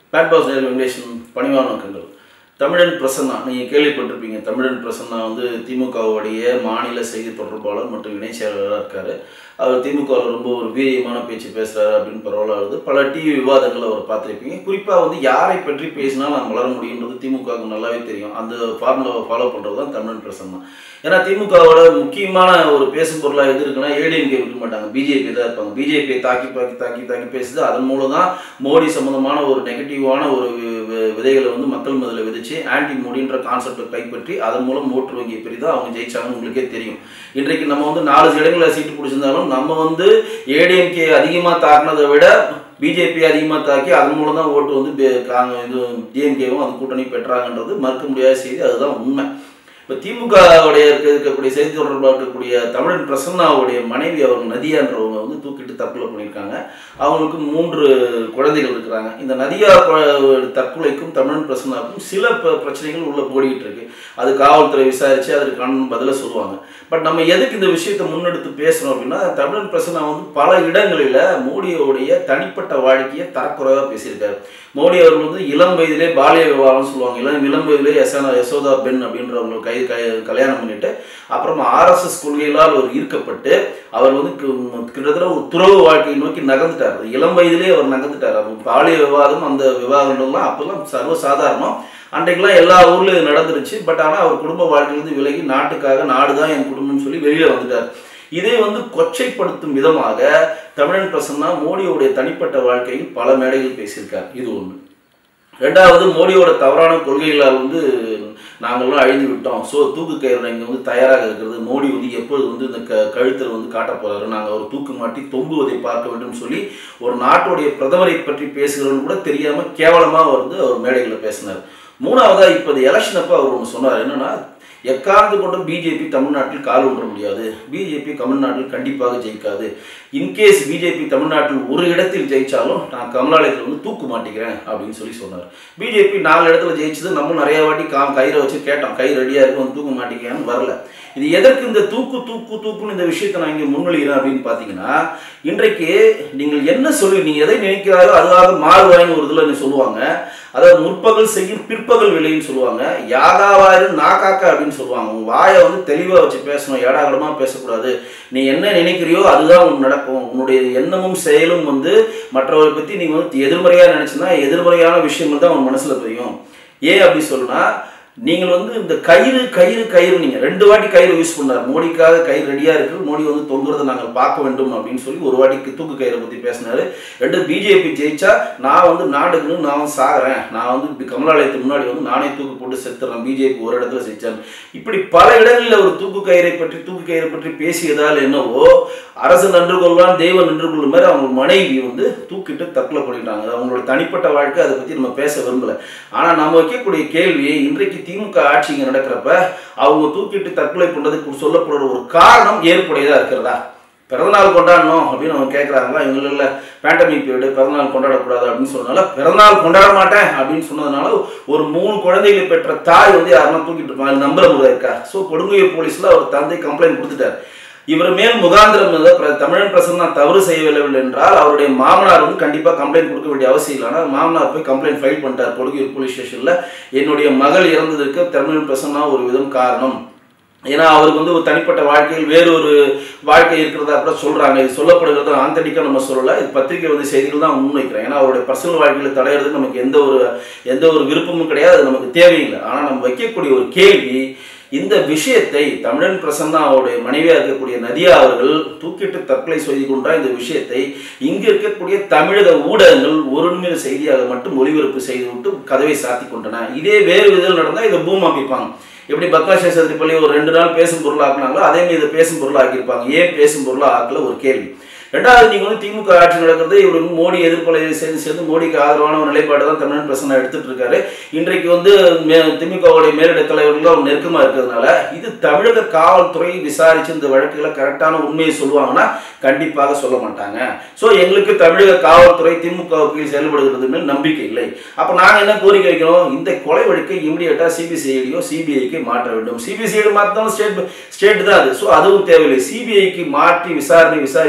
bad pass நேர் வெங்கடேஷன் பணிவான வணக்கங்கள் தமிழன் பிரசன்னா நீங்கள் கேள்விப்பட்டிருப்பீங்க தமிழன் பிரசன்னா வந்து திமுகவுடைய மாநில செய்தி தொடர்பாளர் மற்றும் இணை செயலாளராக இருக்கார் அவர் திமுகவில் ரொம்ப ஒரு வீரியமான பேச்சு பேசுகிறாரு அப்படின்னு பரவாயில்ல பல டிவி விவாதங்கள் அவர் பார்த்துருப்பீங்க குறிப்பாக வந்து யாரை பற்றி பேசினா நான் வளர முடியுன்றது திமுகவுக்கு நல்லாவே தெரியும் அந்த ஃபார்முலாவை ஃபாலோ பண்ணுறது தான் தமிழன் பிரசன்னா ஏன்னா திமுகவோட முக்கியமான ஒரு பேசும் பொருளாக எது இருக்குன்னா ஏடிஎம்கே இருக்க மாட்டாங்க பிஜேபி தான் இருப்பாங்க பிஜேபியை தாக்கி தாக்கி தாக்கி தாக்கி பேசுது அதன் மூலம் தான் மோடி சம்மந்தமான ஒரு நெகட்டிவான ஒரு வி- வி- விதைகளை வந்து மக்கள் மதில் விதைச்சு ஆன்டி மோடின்ற கான்செப்டை கைப்பற்றி அதன் மூலம் ஓட்டு வங்கியை பெரிய தான் அவங்க ஜெயிச்சாங்கன்னு உங்களுக்கே தெரியும் இன்றைக்கு நம்ம வந்து நாலு இடங்களில் சீட்டு பிடிச்சிருந்தாலும் நம்ம வந்து ஏடிஎம்கே அதிகமாக தாக்குனதை விட பிஜேபி அதிகமாக தாக்கி அதன் மூலம் தான் ஓட்டு வந்து பே- காங்க- இது டிஎம்கேவும் அது கூட்டணி பெற்றாங்கன்றது மறுக்க முடியாத செய்தி அதுதான் உண்மை இப்போ திமுகவுடைய இருக்க இருக்கக்கூடிய செய்தி தொடர்பாக இருக்கக்கூடிய தமிழன் பிரசன்னாவுடைய மனைவி அவங்க நதியான்றவங்க வந்து தூக்கிட்டு தற்கொலை பண்ணியிருக்காங்க அவங்களுக்கு மூன்று குழந்தைகள் இருக்கிறாங்க இந்த நதியா கொ- தற்கொலைக்கும் தமிழன் பிரசன்னாவுக்கும் சில ப- பிரச்சனைகள் உள்ள ஓடிக்கிட்டு இருக்கு அது காவல்துறை விசாரித்து அதற்கான பதிலை சொல்லுவாங்க பட் நம்ம எதுக்கு இந்த விஷயத்தை முன்னெடுத்து பேசுகிறோம் அப்படின்னா தமிழன் பிரசன்னா வந்து பல இடங்களில் மோடியோடைய தனிப்பட்ட வாழ்க்கையை தரக்குறைவாக பேசியிருக்காரு மோடி அவர்கள் வந்து இளம் வயதிலே பாலிய விவாகம்னு சொல்லுவாங்க இளம் இளம் வயதிலே யசோதா யசோதா பென் அப்படின்றவங்களை கை கை கல்யாணம் பண்ணிட்டு அப்புறமா ஆர்எஸ்எஸ் கொள்கைகளால் அவர் ஈர்க்கப்பட்டு அவர் வந்து கு- கிட்டத்தட்ட ஒரு துறவு வாழ்க்கையை நோக்கி நகர்ந்துட்டார் அது இளம் வயதிலே அவர் நகர்ந்துட்டார் அவர் பாலிய விவாதம் அந்த விவாகங்கள்லாம் அப்போல்லாம் சர்வசாதாரணம் அன்றைக்கெல்லாம் எல்லா ஊர்லயும் இது நடந்துருச்சு பட் ஆனால் அவர் குடும்ப வாழ்க்கையிலிருந்து விலகி நாட்டுக்காக நாடு தான் என் குடும்பம்னு சொல்லி வெளியே வந்துட்டார் இதை வந்து கொச்சைப்படுத்தும் விதமாக தமிழன் பிரசன்னா மோடியோடைய தனிப்பட்ட வாழ்க்கையில் பல மேடைகள் பேசியிருக்கார் இது ஒன்று ரெண்டாவது மோடியோட தவறான கொள்கைகளால் வந்து நாங்கள்லாம் அழிந்து விட்டோம் ஸோ தூக்கு கயிறு இங்கே வந்து தயாராக இருக்கிறது மோடி வந்து எப்பொழுது வந்து இந்த க கழுத்தில் வந்து காட்டப் போறாரு நாங்கள் ஒரு தூக்கு மாட்டி தொங்குவதை பார்க்க வேண்டும் சொல்லி ஒரு நாட்டுடைய பிரதமரை பற்றி பேசுகிறோன்னு கூட தெரியாமல் கேவலமாக வந்து அவர் மேடைகளில் பேசினார் மூணாவதா இப்போ இந்த எலெக்ஷன் அப்போ அவர் ஒன்று சொன்னார் என்னன்னா எக்காரணத்து கொண்டும் பிஜேபி தமிழ்நாட்டில் கால் ஊன்ற முடியாது பிஜேபி தமிழ்நாட்டில் கண்டிப்பாக ஜெயிக்காது இன்கேஸ் பிஜேபி தமிழ்நாட்டில் ஒரு இடத்தில் ஜெயிச்சாலும் நான் கமலாலயத்தில் வந்து தூக்கு மாட்டிக்கிறேன் அப்படின்னு சொல்லி சொன்னார் பிஜேபி நாலு இடத்துல ஜெயிச்சது நம்ம நிறைய வாட்டி கா கயிறை வச்சு கேட்டோம் கை ரெடியாக இருக்கும் வந்து தூக்கு மாட்டிக்கிறேன்னு வரல இது எதற்கு இந்த தூக்கு தூக்கு தூக்குன்னு இந்த விஷயத்தை நான் இங்கே முன்மொழிகிறேன் அப்படின்னு பார்த்தீங்கன்னா இன்றைக்கு நீங்கள் என்ன சொல்லி நீங்கள் எதை நினைக்கிறாரோ அதுவாக மாறுவாயின்னு ஒரு இதில் சொல்லுவாங்க அதாவது முற்பகல் செய்யும் பிற்பகல் விலைன்னு சொல்லுவாங்க யாகாவாரு நாகாக்கா அப்படின்னு சொல்லுவாங்க உன் வாயை வந்து தெளிவாக வச்சு பேசணும் ஏடாகடமாக பேசக்கூடாது நீ என்ன நினைக்கிறியோ அதுதான் உன் நடக்கும் உன்னுடைய எண்ணமும் செயலும் வந்து மற்றவரை பற்றி நீ வந்து எதிர்மறையாக நினச்சினா எதிர்மறையான விஷயங்கள் தான் உன் மனசில் தெரியும் ஏன் அப்படி சொல்லுனா நீங்கள் வந்து இந்த கயிறு கயிறு கயிறு நீங்கள் ரெண்டு வாட்டி கயிறு யூஸ் பண்ணார் மோடிக்காக கயிறு ரெடியாக இருக்குது மோடி வந்து தொங்குறதை நாங்கள் பார்க்க வேண்டும் அப்படின்னு சொல்லி ஒரு வாட்டி தூக்கு கயிறை பற்றி பேசினாரு ரெண்டு பிஜேபி ஜெயிச்சா நான் வந்து நாடுக்குன்னு நான் வந்து சாகிறேன் நான் வந்து இப்படி கமலாலயத்துக்கு முன்னாடி வந்து நானே தூக்கு போட்டு செத்துறேன் பிஜேபி ஒரு இடத்துல ஜெயிச்சேன் இப்படி பல இடங்களில் ஒரு தூக்கு கயிறை பற்றி தூக்கு கயிறை பற்றி பேசியதால் என்னவோ அரசு நன்று கொள்வான் தெய்வம் நின்று கொள்ளும் மாதிரி அவங்க மனைவி வந்து தூக்கிட்டு தற்கொலை பண்ணிட்டாங்க அது அவங்களோட தனிப்பட்ட வாழ்க்கை அதை பற்றி நம்ம பேச விரும்பல ஆனால் நம்ம வைக்கக்கூடிய கேள்வி இன்றைக்கு திமுக ஆட்சி இங்கே நடக்கிறப்ப அவங்க தூக்கிட்டு தற்கொலை பண்ணுறதுக்கு சொல்லப்படுற ஒரு காரணம் ஏற்புடையதாக இருக்கிறதா பிறந்தநாள் கொண்டாடணும் அப்படின்னு அவங்க கேட்குறாங்களா இவங்க இல்லை பேண்டமிக் பீரியடு பிறந்தநாள் கொண்டாடக்கூடாது அப்படின்னு சொன்னனால பிறந்தநாள் கொண்டாட மாட்டேன் அப்படின்னு சொன்னதுனால ஒரு மூணு குழந்தைகளை பெற்ற தாய் வந்து யாருன்னா தூக்கிட்டு இருப்பாங்க அது நம்புற முறை இருக்கா ஸோ கொடுங்கையூர் போலீஸில் அவர் தந்தை கம்ப்ளைண்ட் கொடுத்துட்டார் இவர் மேல் முகாந்திரம் வந்து பிர- தமிழன் பிரசன்னா தவறு செய்யவில்லை என்றால் அவருடைய மாமனார் வந்து கண்டிப்பாக கம்ப்ளைண்ட் கொடுக்க வேண்டிய அவசியம் இல்லை ஆனால் மாமனார் போய் கம்ப்ளைண்ட் ஃபைல் பண்ணிட்டார் கொடுங்கையூர் போலீஸ் ஸ்டேஷனில் என்னுடைய மகள் இறந்ததற்கு தமிழன் பிரசன்னா ஒரு விதம் காரணம் ஏன்னா அவருக்கு வந்து ஒரு தனிப்பட்ட வாழ்க்கையில் வேறொரு வாழ்க்கை இருக்கிறதா கூட சொல்றாங்க இது சொல்லப்படுகிறது ஆந்தடிக்காக நம்ம சொல்லல இது பத்திரிகை வந்து செய்திகள் தான் முன்வைக்கிறேன் ஏன்னா அவருடைய பர்சனல் வாழ்க்கையில் தலையிறது நமக்கு எந்த ஒரு எந்த ஒரு விருப்பமும் கிடையாது அது நமக்கு தேவையில்லை ஆனால் நம்ம வைக்கக்கூடிய ஒரு கேள்வி இந்த விஷயத்தை தமிழன் பிரசன்னாவுடைய மனைவியாக இருக்கக்கூடிய நதியா அவர்கள் தூக்கிட்டு தற்கொலை செய்து கொண்ட இந்த விஷயத்தை இங்கு இருக்கக்கூடிய தமிழக ஊடகங்கள் ஒருங்கிற செய்தியாக மட்டும் ஒளிபரப்பு செய்துவிட்டு கதவை சாத்தி கொண்டன இதே வேறு விதத்தில் நடந்தால் இதை பூமா பிப்பாங்க எப்படி பத்மாசே சதுரிப்பள்ளி ஒரு ரெண்டு நாள் பேசும் பொருள் ஆக்குனாங்களோ அதே மாதிரி இதை பேசும் பொருள் ஆக்கியிருப்பாங்க ஏன் பேசும் பொருள் ஆக்கல ஒரு கேள்வி ரெண்டாவது நீங்க வந்து திமுக ஆட்சி நடக்கிறது இவர் வந்து மோடி எதிர்ப்பலை சேர்ந்து சேர்ந்து மோடிக்கு ஆதரவான ஒரு நிலைப்பாடு தான் தமிழன் பிரசன்னா எடுத்துட்டு இருக்காரு இன்றைக்கு வந்து மே- திமுகவுடைய மேலிட தலைவர்கள் அவர் நெருக்கமா இருக்கிறதுனால இது தமிழக காவல்துறை விசாரிச்சு இந்த வழக்குகளை கரெக்டான உண்மையை சொல்லுவாங்கன்னா கண்டிப்பாக சொல்ல மாட்டாங்க ஸோ எங்களுக்கு தமிழக காவல்துறை திமுகவுக்கு செயல்படுகிறது மேல் நம்பிக்கை இல்லை அப்போ நாங்கள் என்ன கோரிக்கை வைக்கிறோம் இந்த கொலை வழக்கை இமிடியேட்டாக சிபிசிஐடியோ சிபிஐக்கு மாற்ற வேண்டும் சிபிசிஐடி மாற்றினாலும் ஸ்டேட் ஸ்டேட் தான் அது ஸோ அதுவும் தேவையில்லை சிபிஐக்கு மாற்றி விசாரணை விசாரித்தால் மட்டும்தான்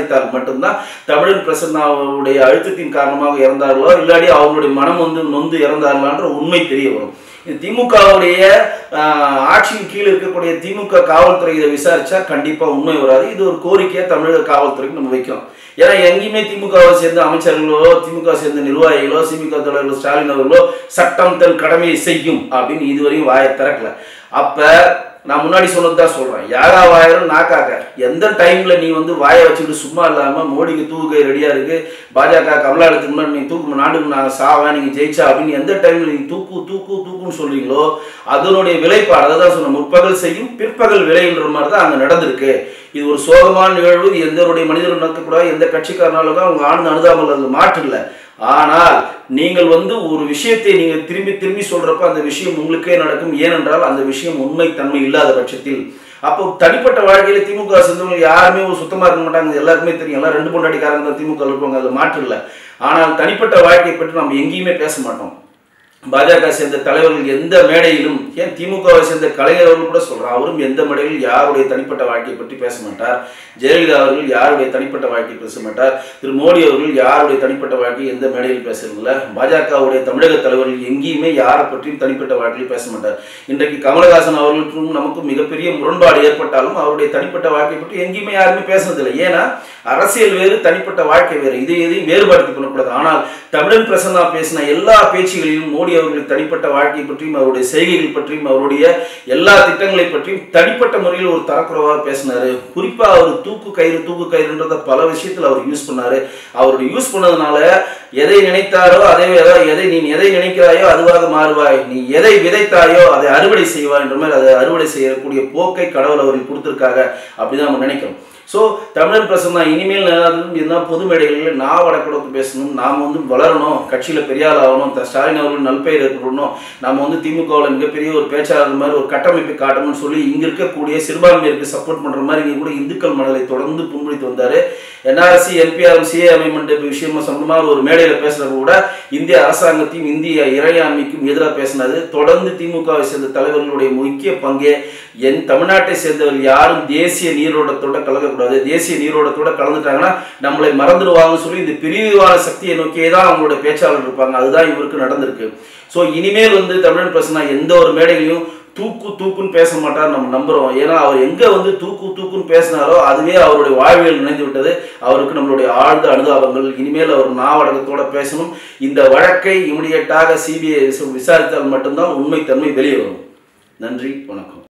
மட்டும்தான் தமிழன் பிரசன்னாவுடைய அழுத்தத்தின் காரணமாக இறந்தார்களோ இல்லாடி அவங்களுடைய மனம் வந்து நொந்து இறந்தார்களான்ற உண்மை தெரிய வரும் இது திமுகவுடைய ஆஹ், ஆட்சியின் கீழ் இருக்கக்கூடிய திமுக காவல்துறை இதை விசாரிச்சா கண்டிப்பா உண்மை வராது இது ஒரு கோரிக்கையை தமிழக காவல்துறைக்கு நம்ம வைக்கிறோம் ஏன்னா எங்கேயுமே திமுகவை சேர்ந்த அமைச்சர்களோ திமுக சேர்ந்த நிர்வாகிகளோ திமுக தலைவர்களோ ஸ்டாலின் அவர்களோ சட்டம் தன் கடமையை செய்யும் அப்படின்னு இதுவரையும் வாயை திறக்கல அப்ப நான் முன்னாடி சொன்னது தான் சொல்றேன் யாரா வாயிரும் நாக்காக்க எந்த டைம்ல நீ வந்து வாயை வச்சுக்கிட்டு சும்மா இல்லாம மோடிக்கு தூக்கு ரெடியா இருக்கு பாஜக கமலாலயத்துக்கு முன்னாடி நீ தூக்கு நாட்டுக்கு நான் சாவேன் நீங்க ஜெயிச்சா அப்படின்னு எந்த டைம்ல நீ தூக்கு தூக்கு தூக்குன்னு சொல்றீங்களோ அதனுடைய விளைப்பாடு அதை தான் சொன்ன முற்பகல் செய்யும் பிற்பகல் விளைன்ற மாதிரி தான் அங்க நடந்திருக்கு இது ஒரு சோகமான நிகழ்வு இது எந்தவருடைய மனிதரும் நடக்கக்கூடாது எந்த கட்சிக்காரனாலும் அவங்க ஆழ்ந்த அனுதாபங்கள் அதில் மாற்று இல்லை ஆனால் நீங்கள் வந்து ஒரு விஷயத்தை நீங்கள் திரும்பி திரும்பி சொல்றப்ப அந்த விஷயம் உங்களுக்கே நடக்கும் ஏனென்றால் அந்த விஷயம் உண்மைத்தன்மை இல்லாத பட்சத்தில் அப்போ தனிப்பட்ட வாழ்க்கையில திமுக சேர்ந்தவங்க யாருமே ஒரு சுத்தமா இருக்க மாட்டாங்க இது எல்லாருக்குமே தெரியும் எல்லாம் ரெண்டு பொண்டாட்டிக்காரங்க தான் திமுக ல இருப்பாங்க அதில் மாற்று இல்லை ஆனால் தனிப்பட்ட வாழ்க்கையை பற்றி நம்ம எங்கேயுமே பேச மாட்டோம் பாஜக சேர்ந்த தலைவர்கள் எந்த மேடையிலும் ஏன் திமுகவை சேர்ந்த கலைஞர் அவர்கள் கூட சொல்றார் அவரும் எந்த மேடையில் யாருடைய தனிப்பட்ட வாழ்க்கையை பற்றி பேச மாட்டார் ஜெயலலிதா அவர்கள் யாருடைய தனிப்பட்ட வாழ்க்கையை பேச மாட்டார் திரு மோடி அவர்கள் யாருடைய தனிப்பட்ட வாழ்க்கையை எந்த மேடையில் பேசுறதில்ல பாஜகவுடைய தமிழக தலைவர்கள் எங்கேயுமே யாரை பற்றியும் தனிப்பட்ட வாழ்க்கையில் பேச மாட்டார் இன்றைக்கு கமலஹாசன் அவர்களுக்கும் நமக்கும் மிகப்பெரிய முரண்பாடு ஏற்பட்டாலும் அவருடைய தனிப்பட்ட வாழ்க்கையை பற்றி எங்கேயுமே யாருமே பேசுனதில்லை ஏன்னா அரசியல் வேறு தனிப்பட்ட வாழ்க்கை வேறு இதை எதையும் வேறுபாடு பண்ணக்கூடாது ஆனால் தமிழன் பிரசன்னா பேசின எல்லா பேச்சுகளிலும் மோடி அவர்களின் தனிப்பட்ட வாழ்க்கை பற்றியும் அவருடைய செய்கைகள் பற்றியும் அவருடைய எல்லா திட்டங்களை பற்றியும் தனிப்பட்ட முறையில் ஒரு தரக்குறைவாக பேசினாரு குறிப்பா அவர் தூக்கு கயிறு தூக்கு கயிறுன்றத பல விஷயத்தில் அவர் யூஸ் பண்ணாரு அவர் யூஸ் பண்ணதுனால எதை நினைத்தாரோ அதை எதை நீ எதை நினைக்கிறாயோ அதுவாக மாறுவாய் நீ எதை விதைத்தாயோ அதை அறுவடை செய்வாய் என்ற மாதிரி அதை அறுவடை செய்யக்கூடிய போக்கை கடவுள் அவருக்கு கொடுத்துருக்காங்க அப்படிதான் நம்ம நினைக்கிறோம் ஸோ தமிழர் பிரசன்னா இனிமேல் எல்லாத்துக்கும் என்ன பொது மேடைகளில் நான் வடக்கிழக்கு பேசணும் நாம் வந்து வளரணும் கட்சியில் பெரிய ஆள் ஆகணும் த- ஸ்டாலின் அவர்கள் நல்பெயர் ஏற்படணும் நம்ம வந்து திமுகவில் மிகப்பெரிய ஒரு பேச்சாளர் மாதிரி ஒரு கட்டமைப்பை காட்டணும்னு சொல்லி இங்கே இருக்கக்கூடிய சிறுபான்மையருக்கு சப்போர்ட் பண்ணுற மாதிரி இங்கே கூட இந்துக்கள் மனதை தொடர்ந்து புண்படுத்தி வந்தார் என்ஆர்சி என்பிஆர் சிஏ அமெண்ட்மெண்ட் விஷயமா சம்பந்தமாக ஒரு மேடையில் பேசுகிறப்ப கூட இந்திய அரசாங்கத்தையும் இந்திய இறையாண்மைக்கும் எதிராக பேசினது தொடர்ந்து திமுகவை சேர்ந்த தலைவர்களுடைய முக்கிய பங்கே என் தமிழ்நாட்டை சேர்ந்தவர்கள் யாரும் தேசிய நீரோட்டத்தோட கலக்கக்கூடாது தேசிய நீரோட்டத்தோட கலந்துட்டாங்கன்னா நம்மளை மறந்துடுவாங்கன்னு சொல்லி இந்த பிரிவான சக்தியை நோக்கியே தான் அவங்களோட பேச்சாளர் இருப்பாங்க அதுதான் இவருக்கு நடந்திருக்கு ஸோ இனிமேல் வந்து தமிழன் பிரசனா எந்த ஒரு மேடைகளையும் தூக்கு தூக்குன்னு பேச மாட்டார் நம்ம நம்புறோம் ஏன்னா அவர் எங்க வந்து தூக்கு தூக்குன்னு பேசினாரோ அதுவே அவருடைய வாழ்வியல் நினைந்து விட்டது அவருக்கு நம்மளுடைய ஆழ்ந்த அனுதாபங்கள் இனிமேல் அவர் நாவடக்கத்தோட பேசணும் இந்த வழக்கை இமிடியட்டாக சிபிஐ விசாரித்தால் மட்டும்தான் உண்மைத்தன்மை வெளியே வரும் நன்றி வணக்கம்